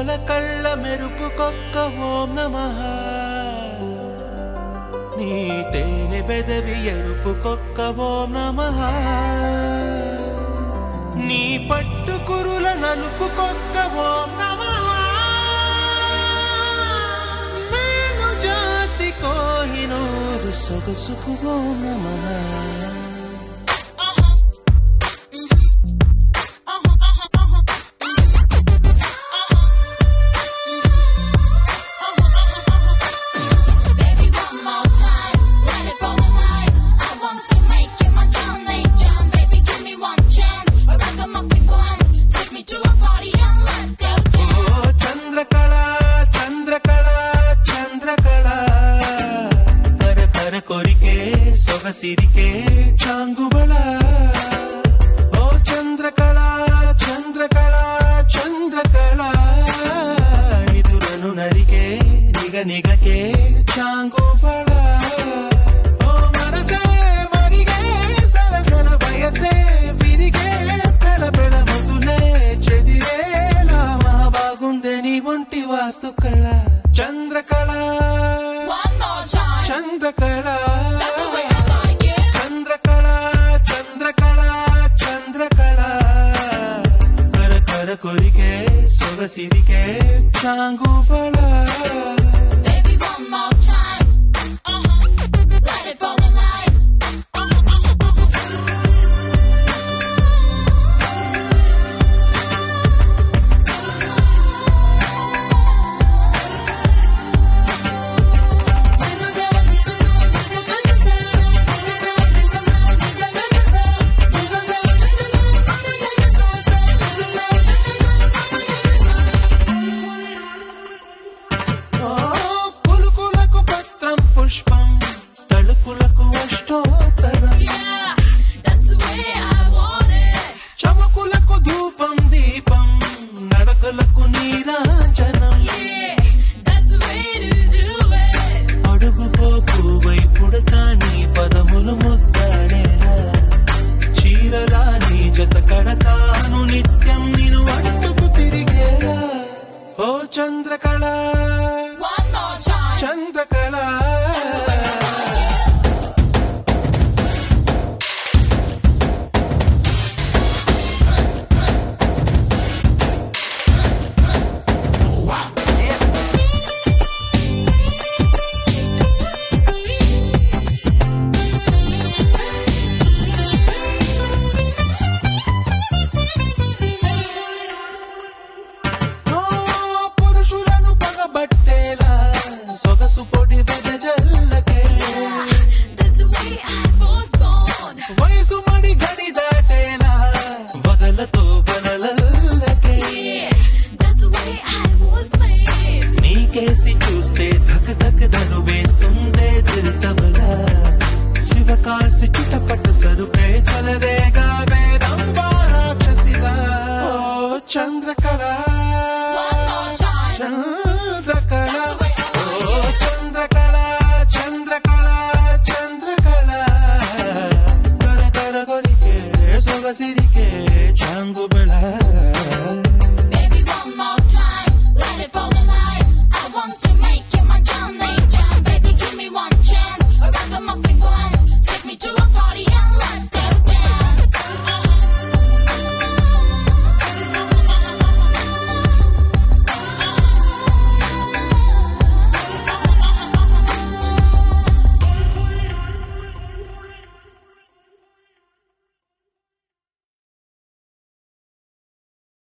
కోల కళ్ళ మెరుపుకొక్క ఓం నమః నీ తేనె బెదవి ఎరుపుకొక్క ఓం నమః నీ పట్టు కురుల నలుపుకొక్క ఓం నమః మేలు జాతి కోహినూరు సొగసుకు ఓం నమః Baby, one more time, let it fall in line. I want to make you my John Lane John. Baby, give me one chance. A ragamuffin glance. Take me to a party and let's go oh dance. Chandrakala Chandrakala Chandrakala కర కర కొరికే సొగసిరికే చాంగుబళ ఓ చంద్రకళ చంద్రకళ చంద్రకళ నిదురను నరికే నిగ నిగకే చాంగుబళ ఓ మనసే మరిగే సరసల వయసే విరిగే పెళ పెళ ముదులే చెదిరేలా మా బాగుందే నీ ఒంటి వాస్తు కళ Chandrakala One more time. Chandrakala That's the way I like it. Chandrakala Chandrakala Chandrakala కర కర కొరికే సొగసిరికే చాంగుబళ Baby, one more time. Uh-huh. Let it fall in line. ఓ కులుకులకు పత్రం పుష్పం తలుపులకు అష్టోత్తరం Yeah, that's the way I want it. చమకులకు ధూపం దీపం నడకలకు నీరాంజనం Yeah, that's the way to do it. అడుగుపోకు వైపుడతా నీ పదములు ముద్దాడేలా చీరలా నీ జత కడతాను నిత్యం నిన్ను అంటుకు తిరిగేలా ఓ Chandrakala One more time. Chandrakala ఓ పురుషులను పగబట్టేలా సొగసు పొడి